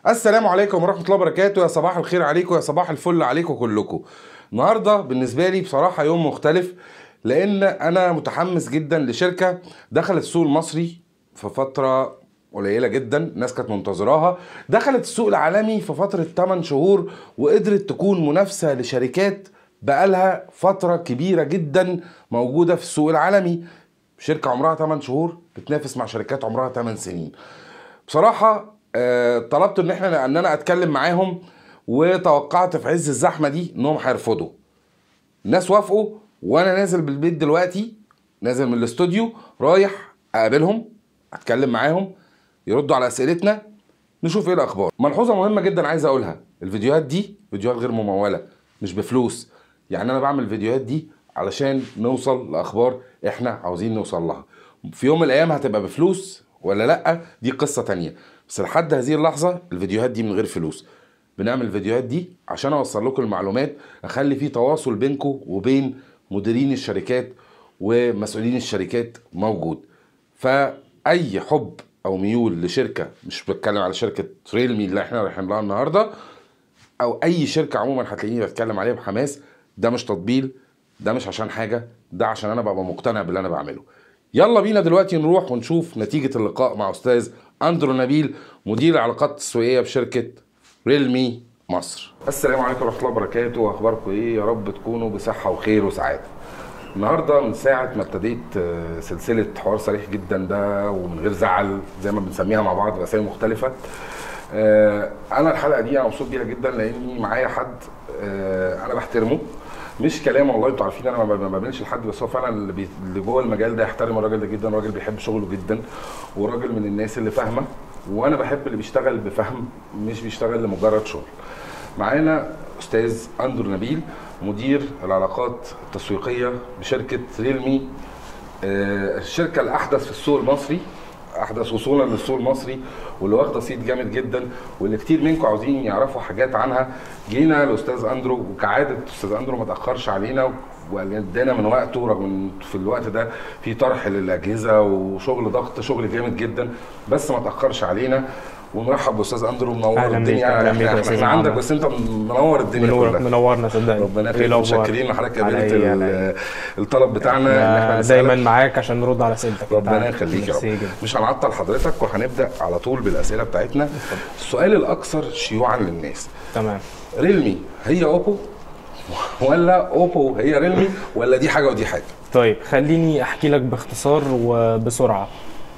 السلام عليكم ورحمة الله وبركاته يا صباح الخير عليكم يا صباح الفل عليكم كلكم النهاردة بالنسبة لي بصراحة يوم مختلف لأن أنا متحمس جدا لشركة دخلت السوق المصري في فترة قليلة جدا الناس كانت منتظراها دخلت السوق العالمي في فترة 8 شهور وقدرت تكون منافسة لشركات بقالها فترة كبيرة جدا موجودة في السوق العالمي شركة عمرها 8 شهور بتنافس مع شركات عمرها 8 سنين بصراحة آه، طلبت ان احنا ان انا اتكلم معاهم وتوقعت في عز الزحمة دي انهم هيرفضوا الناس وافقوا وانا نازل بالبيت دلوقتي نازل من الاستوديو رايح اقابلهم اتكلم معاهم يردوا على اسئلتنا نشوف ايه الاخبار ملحوظه مهمه جدا عايز اقولها الفيديوهات دي فيديوهات غير مموله مش بفلوس يعني انا بعمل الفيديوهات دي علشان نوصل لاخبار احنا عاوزين نوصل لها في يوم من الايام هتبقى بفلوس ولا لا دي قصه تانية بس لحد هذه اللحظه الفيديوهات دي من غير فلوس بنعمل الفيديوهات دي عشان اوصل لكم المعلومات اخلي في تواصل بينكم وبين مديرين الشركات ومسؤولين الشركات موجود فاي حب او ميول لشركه مش بتكلم على شركه ريلمي اللي احنا رايحين لها النهارده او اي شركه عموما هتلاقيني بتكلم عليها بحماس ده مش تطبيل ده مش عشان حاجه ده عشان انا ببقى مقتنع باللي انا بعمله يلا بينا دلوقتي نروح ونشوف نتيجه اللقاء مع استاذ اندرو نبيل مدير العلاقات التسويقيه بشركه ريلمي مصر السلام عليكم ورحمه الله وبركاته اخباركم ايه يا رب تكونوا بصحه وخير وسعاده النهارده من ساعه ما ابتديت آه، سلسله حوار صريح جدا ده ومن غير زعل زي ما بنسميها مع بعض باسامي مختلفه آه، انا الحلقه دي انا مبسوط بيها جدا لاني معايا حد آه، انا بحترمه مش كلام والله انتوا عارفين انا ما ما بقابلش لحد بس هو فعلا اللي, بي... اللي جوه المجال ده يحترم الراجل ده جدا راجل بيحب شغله جدا وراجل من الناس اللي فاهمه وانا بحب اللي بيشتغل بفهم مش بيشتغل لمجرد شغل معانا استاذ اندرو نبيل مدير العلاقات التسويقيه بشركه ريلمي آه، الشركه الاحدث في السوق المصري احدث وصولا للسوق المصري واللي واخده صيت جامد جدا واللي كتير منكم عاوزين يعرفوا حاجات عنها جينا الاستاذ اندرو وكعاده الاستاذ اندرو ما تاخرش علينا وادانا من وقته رغم ان في الوقت ده في طرح للاجهزه وشغل ضغط شغل جامد جدا بس ما تاخرش علينا ونرحب باستاذ اندرو منور أهلاً بيك، الدنيا أهلاً بيك يا احنا, أستاذ احنا عندك محمد. بس انت منور الدنيا منور كلها منورنا صدقني ربنا إيه يخليك الأخبار؟ متشكرين لحضرتك على قابلت إيه، ال- على إيه؟ الطلب بتاعنا ان احنا أنا نسألك. دايما معاك عشان نرد على اسئلتك أنت ربنا عارف. يخليك يا ميرسي رب جدا. مش هنعطل حضرتك وهنبدا على طول بالاسئله بتاعتنا السؤال الاكثر شيوعا للناس تمام ريلمي هي اوبو ولا اوبو هي ريلمي ولا دي حاجه ودي حاجه طيب خليني احكي لك باختصار وبسرعه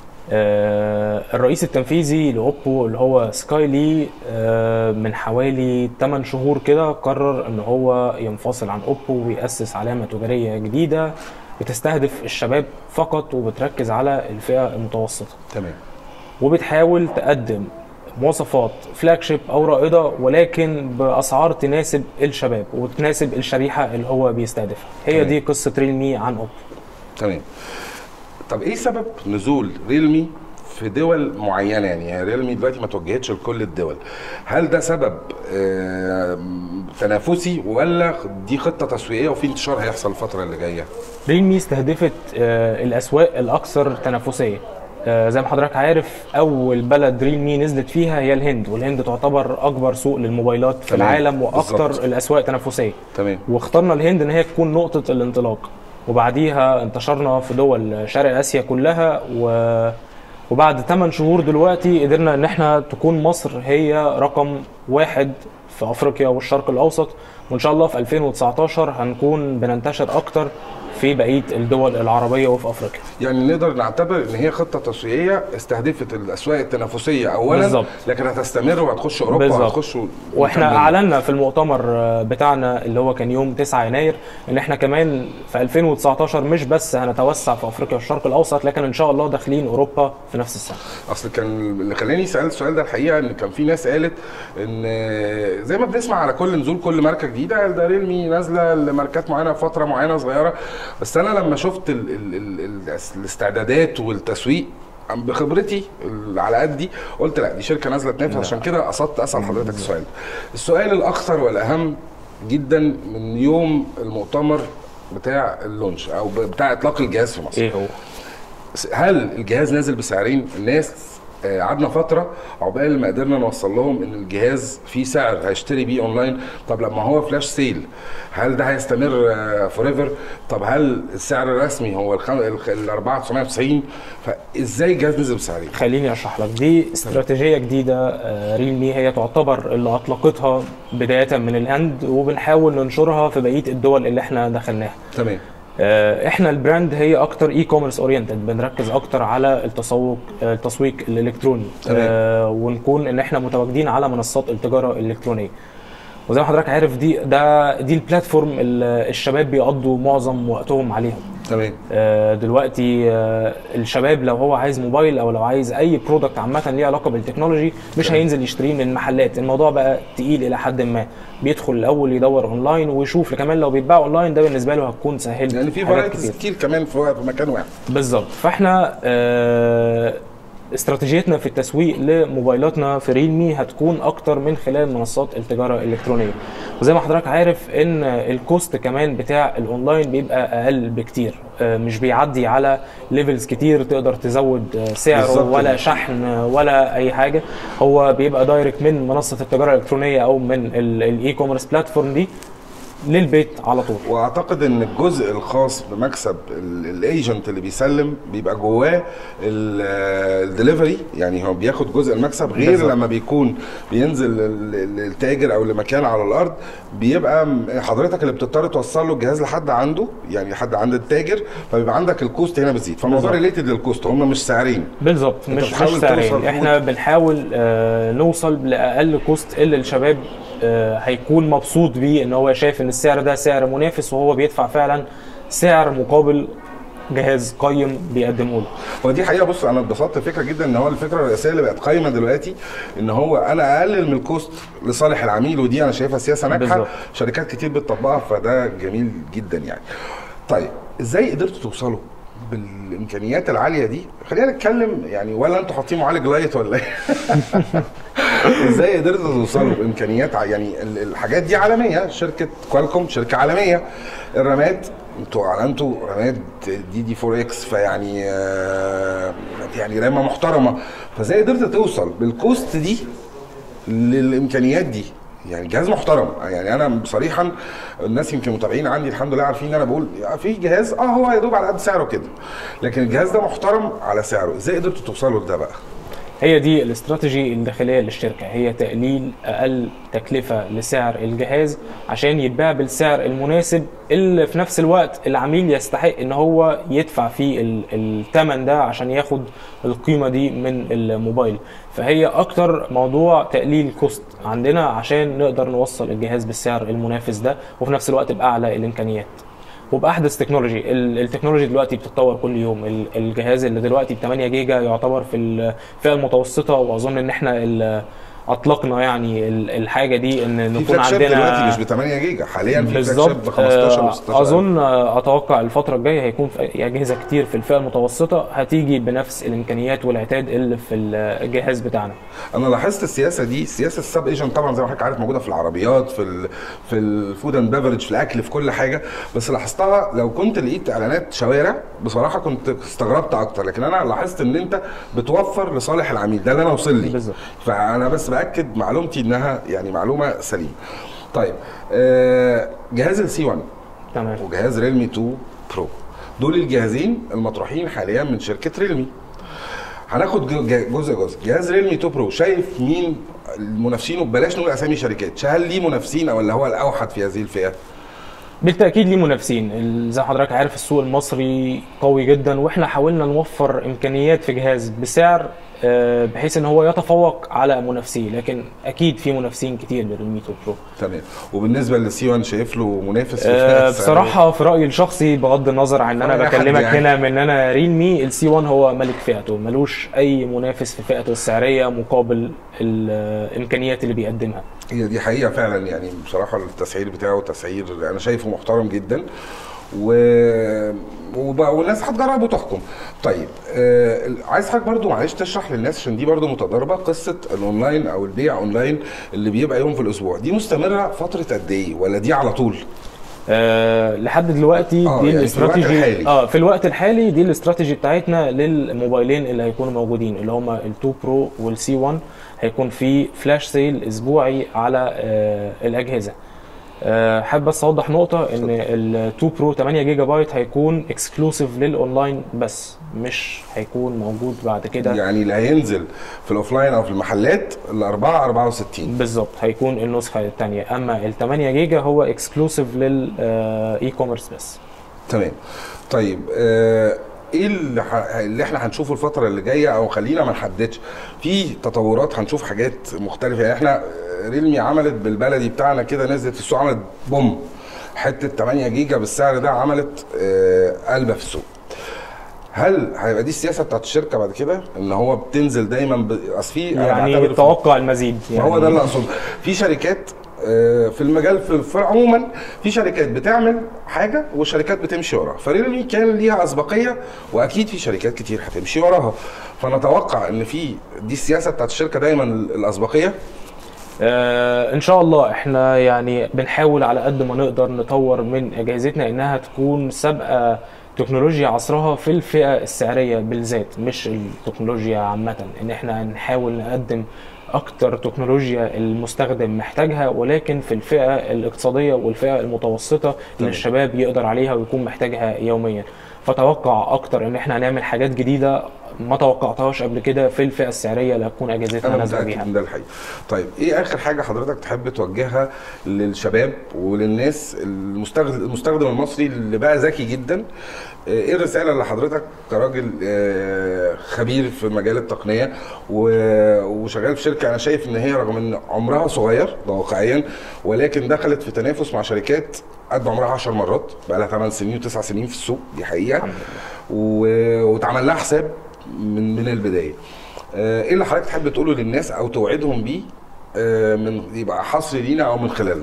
آه الرئيس التنفيذي لاوبو اللي هو سكاي لي آه من حوالي 8 شهور كده قرر ان هو ينفصل عن اوبو ويأسس علامه تجاريه جديده بتستهدف الشباب فقط وبتركز على الفئه المتوسطه تمام وبتحاول تقدم مواصفات فلاج شيب او رائده ولكن باسعار تناسب الشباب وتناسب الشريحه اللي هو بيستهدفها هي تمام. دي قصه ريلمي عن اوبو تمام طب ايه سبب نزول ريلمي في دول معينه يعني ريلمي دلوقتي ما توجهتش لكل الدول هل ده سبب آه، تنافسي ولا دي خطه تسويقيه وفي انتشار هيحصل الفتره اللي جايه ريلمي استهدفت آه، الاسواق الاكثر تنافسيه آه، زي ما حضرتك عارف اول بلد ريلمي نزلت فيها هي الهند والهند تعتبر اكبر سوق للموبايلات في تمام. العالم واكثر بالظبط. الاسواق تنافسيه تمام واخترنا الهند ان هي تكون نقطة الانطلاق وبعديها انتشرنا في دول شرق اسيا كلها و... وبعد 8 شهور دلوقتي قدرنا ان احنا تكون مصر هي رقم واحد في افريقيا والشرق الاوسط وان شاء الله في 2019 هنكون بننتشر اكتر في بقيه الدول العربيه وفي افريقيا يعني نقدر نعتبر ان هي خطه تسويقيه استهدفت الاسواق التنافسيه اولا بالظبط. لكن هتستمر وهتخش اوروبا بالظبط. وهتخش واحنا ونكمل. اعلنا في المؤتمر بتاعنا اللي هو كان يوم 9 يناير ان احنا كمان في 2019 مش بس هنتوسع في افريقيا والشرق الاوسط لكن ان شاء الله داخلين اوروبا في نفس السنه اصل كان اللي خلاني سالت السؤال ده الحقيقه ان كان في ناس قالت ان زي ما بنسمع على كل نزول كل ماركه جديده ده ريلمي نازله لماركات معينه في فتره معينه صغيره بس انا لما شفت ال ال ال ال الاستعدادات والتسويق عم بخبرتي ال- على قدي قلت لا دي شركه نازله تنافس عشان كده قصدت اسال حضرتك السؤال ده. السؤال الاخطر والاهم جدا من يوم المؤتمر بتاع اللونش او بتاع اطلاق الجهاز في مصر ايه هو هل الجهاز نازل بسعرين الناس آه، قعدنا فتره عقبال ما قدرنا نوصل لهم ان الجهاز فيه سعر هيشتري بيه اونلاين طب لما هو فلاش سيل هل ده هيستمر فور ايفر طب هل السعر الرسمي هو ال 4990 فازاي الجهاز نزل بسعرين خليني اشرح لك دي استراتيجيه جديده آه، ريلمي هي تعتبر اللي اطلقتها بدايه من الهند وبنحاول ننشرها في بقيه الدول اللي احنا دخلناها تمام آه، احنا البراند هي اكتر اي كوميرس اورينتد بنركز اكتر على التسوق آه، التسويق الالكتروني تمام. آه، ونكون ان احنا متواجدين على منصات التجاره الالكترونيه وزي ما حضرتك عارف دي ده دي البلاتفورم اللي الشباب بيقضوا معظم وقتهم عليهم تمام آه، دلوقتي آه، الشباب لو هو عايز موبايل او لو عايز اي برودكت عامه ليه علاقه بالتكنولوجي مش هينزل يشتريه من المحلات الموضوع بقى تقيل الى حد ما بيدخل الاول يدور اونلاين ويشوف كمان لو بيتباع اونلاين ده بالنسبه له هتكون سهلت يعني في حاجات فرايتيز كتير كمان في في مكان واحد بالظبط فاحنا آه، استراتيجيتنا في التسويق لموبايلاتنا في ريلمي هتكون اكتر من خلال منصات التجاره الالكترونيه وزي ما حضرتك عارف ان الكوست كمان بتاع الاونلاين بيبقى اقل بكتير آه، مش بيعدي على ليفلز كتير تقدر تزود آه، سعره بالظبط. ولا شحن ولا اي حاجه هو بيبقى دايركت من منصه التجاره الالكترونيه او من الاي كوميرس بلاتفورم دي للبيت على طول واعتقد ان الجزء الخاص بمكسب الايجنت اللي بيسلم بيبقى جواه الدليفري يعني هو بياخد جزء المكسب غير بالظبط. لما بيكون بينزل ال- التاجر او لمكان على الارض بيبقى م- حضرتك اللي بتضطر توصل له الجهاز لحد عنده يعني لحد عند التاجر فبيبقى عندك الكوست هنا بتزيد فالموضوع بالظبط. ريليتد للكوست هم مش سعرين بالظبط أنت مش مش بتحاول توصل سعرين في احنا بنحاول آه، نوصل لاقل كوست اللي الشباب آه، هيكون مبسوط بيه ان هو شايف ان السعر ده سعر منافس وهو بيدفع فعلا سعر مقابل جهاز قيم بيقدمه له ودي حقيقه بص انا اتبسطت الفكره جدا ان هو الفكره الرئيسيه اللي بقت قايمه دلوقتي ان هو انا اقلل من الكوست لصالح العميل ودي انا شايفها سياسه ناجحه بالظبط. شركات كتير بتطبقها فده جميل جدا يعني طيب ازاي قدرتوا توصلوا بالامكانيات العاليه دي خلينا نتكلم يعني ولا انتوا حاطين معالج لايت ولا ايه ازاي قدرتوا توصلوا بامكانيات ع- يعني ال- الحاجات دي عالميه شركه كوالكوم شركه عالميه الرامات انتوا اعلنتوا رامات دي دي 4 اكس فيعني آه، يعني رامه محترمه فازاي قدرت توصل بالكوست دي للامكانيات دي يعني جهاز محترم يعني انا صريحا الناس يمكن متابعين عندي الحمد لله عارفين ان انا بقول في جهاز اه هو يا دوب على قد سعره كده لكن الجهاز ده محترم على سعره ازاي قدرتوا توصلوا لده بقى هي دي الاستراتيجي الداخليه للشركه هي تقليل اقل تكلفه لسعر الجهاز عشان يتباع بالسعر المناسب اللي في نفس الوقت العميل يستحق ان هو يدفع فيه ال- الثمن ده عشان ياخد القيمه دي من الموبايل فهي اكتر موضوع تقليل كوست عندنا عشان نقدر نوصل الجهاز بالسعر المنافس ده وفي نفس الوقت باعلى الامكانيات وباحدث تكنولوجي ال- التكنولوجي دلوقتي بتتطور كل يوم ال- الجهاز اللي دلوقتي ب 8 جيجا يعتبر في الفئه المتوسطه واظن ان احنا ال- اطلقنا يعني ال- الحاجه دي ان في نكون فلاج شيب دلوقتي عندنا مش ب 8 جيجا حاليا في فلاج شيب بالظبط ب 15 و آه، 16 اظن آه، اتوقع الفتره الجايه هيكون في اجهزه كتير في الفئه المتوسطه هتيجي بنفس الامكانيات والعتاد اللي في الجهاز بتاعنا انا لاحظت السياسه دي سياسه السب ايجنت طبعا زي ما حضرتك عارف موجوده في العربيات في ال في الفود اند بيفرج في الاكل في كل حاجه بس لاحظتها لو كنت لقيت اعلانات شوارع بصراحه كنت استغربت اكتر لكن انا لاحظت ان انت بتوفر لصالح العميل ده اللي انا وصل لي بالظبط. فانا بس باكد معلومتي انها يعني معلومه سليمه طيب آه جهاز السي 1 تمام وجهاز ريلمي 2 برو دول الجهازين المطروحين حاليا من شركه ريلمي هناخد جو- ج- جزء جزء جهاز ريلمي 2 برو شايف مين المنافسين وبلاش نقول اسامي شركات هل ليه منافسين او اللي هو الاوحد في هذه الفئه بالتاكيد ليه منافسين ال- زي ما حضرتك عارف السوق المصري قوي جدا واحنا حاولنا نوفر امكانيات في جهاز بسعر آه، بحيث ان هو يتفوق على منافسيه لكن اكيد في منافسين كتير للريلمي 2 برو تمام وبالنسبه للسي 1 شايف له منافس في آه، الفئة السعرية؟ بصراحه في رايي الشخصي بغض النظر عن ان أي انا حد بكلمك يعني. هنا من ان انا ريلمي السي 1 هو ملك فئته ملوش اي منافس في فئته السعريه مقابل الامكانيات اللي بيقدمها هي دي حقيقه فعلا يعني بصراحه التسعير بتاعه تسعير انا شايفه محترم جدا و... وب... والناس هتجرب وتحكم طيب آه عايز حضرتك برضو معلش تشرح للناس عشان دي برضو متضاربه قصه الاونلاين او البيع اونلاين اللي بيبقى يوم في الاسبوع دي مستمره فتره قد ايه ولا دي على طول أه لحد دلوقتي آه، دي يعني في الوقت الاستراتيجي الحالي. اه في الوقت الحالي دي الاستراتيجي بتاعتنا للموبايلين اللي هيكونوا موجودين اللي هما ال2 برو والسي 1 هيكون في فلاش سيل اسبوعي على آه الاجهزه آه، حابب بس اوضح نقطه ان ال2 برو 8 جيجا بايت هيكون اكسكلوسيف للاونلاين بس مش هيكون موجود بعد كده يعني اللي هينزل في الاوفلاين او في المحلات الاربعه 64 بالظبط هيكون النسخه الثانيه اما ال 8 جيجا هو اكسكلوسيف للاي كوميرس بس تمام طيب آه ايه اللي, ح... اللي احنا هنشوفه الفتره اللي جايه او خلينا ما نحددش في تطورات هنشوف حاجات مختلفه يعني احنا آه، ريلمي عملت بالبلدي بتاعنا كده نزلت في السوق عملت بوم حته 8 جيجا بالسعر ده عملت آه قلبه في السوق هل هيبقى دي السياسه بتاعت الشركه بعد كده ان هو بتنزل دايما ب... اصل في أنا يعني بعتبر في- توقع المزيد ما يعني هو ده اللي اقصده في شركات آه، في المجال في, في عموما في شركات بتعمل حاجه وشركات بتمشي وراها فريلمي كان ليها اسبقيه واكيد في شركات كتير هتمشي وراها فنتوقع ان في دي السياسه بتاعت الشركه دايما الاسبقيه آه ان شاء الله احنا يعني بنحاول على قد ما نقدر نطور من اجهزتنا انها تكون سابقه تكنولوجيا عصرها في الفئه السعريه بالذات مش التكنولوجيا عامه ان احنا نحاول نقدم اكتر تكنولوجيا المستخدم محتاجها ولكن في الفئه الاقتصاديه والفئه المتوسطه اللي تمام. الشباب يقدر عليها ويكون محتاجها يوميا فتوقع اكتر ان احنا هنعمل حاجات جديده ما توقعتهاش قبل كده في الفئه السعريه اللي هتكون اجهزتنا انا نازله متاكد بيها من ده الحقيقه طيب ايه اخر حاجه حضرتك تحب توجهها للشباب وللناس المستخدم المستخدم المصري اللي بقى ذكي جدا آه، ايه الرساله اللي حضرتك كراجل آه، خبير في مجال التقنيه و- وشغال في شركه انا شايف ان هي رغم ان عمرها صغير ده واقعيا ولكن دخلت في تنافس مع شركات قد عمرها 10 مرات بقى لها 8 سنين و9 سنين في السوق دي حقيقه الحمد و- واتعمل لها حساب من من البدايه آه، ايه اللي حضرتك تحب تقوله للناس او توعدهم بيه آه، من يبقى حصري لينا او من خلالنا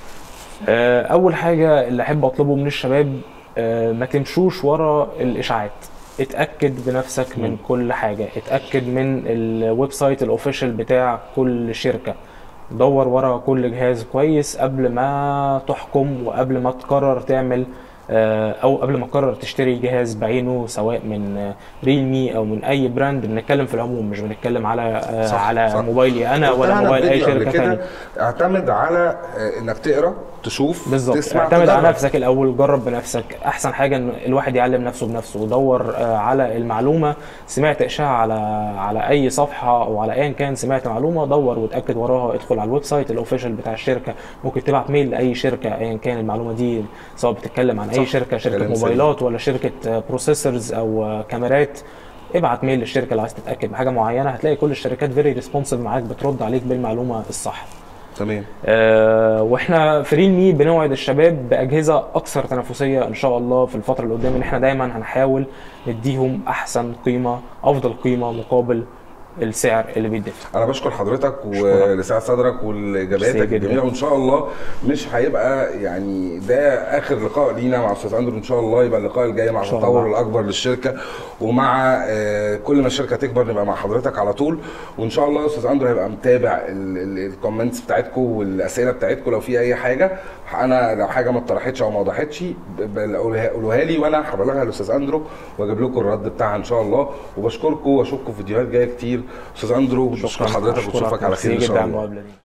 آه، اول حاجه اللي احب اطلبه من الشباب آه، ما تمشوش ورا الاشاعات اتاكد بنفسك من كل حاجه اتاكد من الويب سايت الاوفيشال بتاع كل شركه دور ورا كل جهاز كويس قبل ما تحكم وقبل ما تقرر تعمل آه، او قبل ما تقرر تشتري جهاز بعينه سواء من ريلمي او من اي براند بنتكلم في العموم مش بنتكلم على آه، صح، على صح. موبايلي انا قلت ولا لها موبايل في اي فيديو قبل شركه كده، ثانيه اعتمد على آه، انك تقرا تشوف بالظبط تسمع اعتمد على تجرب. نفسك الاول جرب بنفسك احسن حاجه ان الواحد يعلم نفسه بنفسه ودور آه، على المعلومه سمعت اشاعه على على اي صفحه او على ايا كان سمعت معلومه دور وتاكد وراها ادخل على الويب سايت الاوفيشال بتاع الشركه ممكن تبعت ميل لاي شركه ايا كان المعلومه دي سواء بتتكلم عن اي صح، شركه شركه كلام سليم. موبايلات ولا شركه بروسيسورز او آه، كاميرات ابعت ميل للشركه لو عايز تتاكد بحاجه معينه هتلاقي كل الشركات فيري ريسبونسيف معاك بترد عليك بالمعلومه الصح تمام آه، واحنا في ريل مي بنوعد الشباب باجهزه اكثر تنافسيه ان شاء الله في الفتره اللي قدام ان احنا دايما هنحاول نديهم احسن قيمه افضل قيمه مقابل السعر اللي بيدفع انا بشكر حضرتك أشكرك. ولسعه صدرك والاجاباتك ميرسي جدا. الجميله وان شاء الله مش هيبقى يعني ده اخر لقاء لينا مع استاذ اندرو ان شاء الله يبقى اللقاء الجاي مع إن شاء التطور الله. الاكبر للشركه ومع آه، كل ما الشركه تكبر نبقى مع حضرتك على طول وان شاء الله استاذ اندرو هيبقى متابع الكومنتس بتاعتكم والاسئله بتاعتكم لو في اي حاجه انا لو حاجه ما اتطرحتش او ما وضحتش ب- ب- قولوها قولوها لي وانا هبلغها للاستاذ اندرو واجيب لكم الرد بتاعها ان شاء الله وبشكركم واشوفكم في فيديوهات جايه كتير استاذ اندرو بشكر حضرتك أشكرك. واشوفك على خير ان ميرسي شاء جدا على الله المقابله دي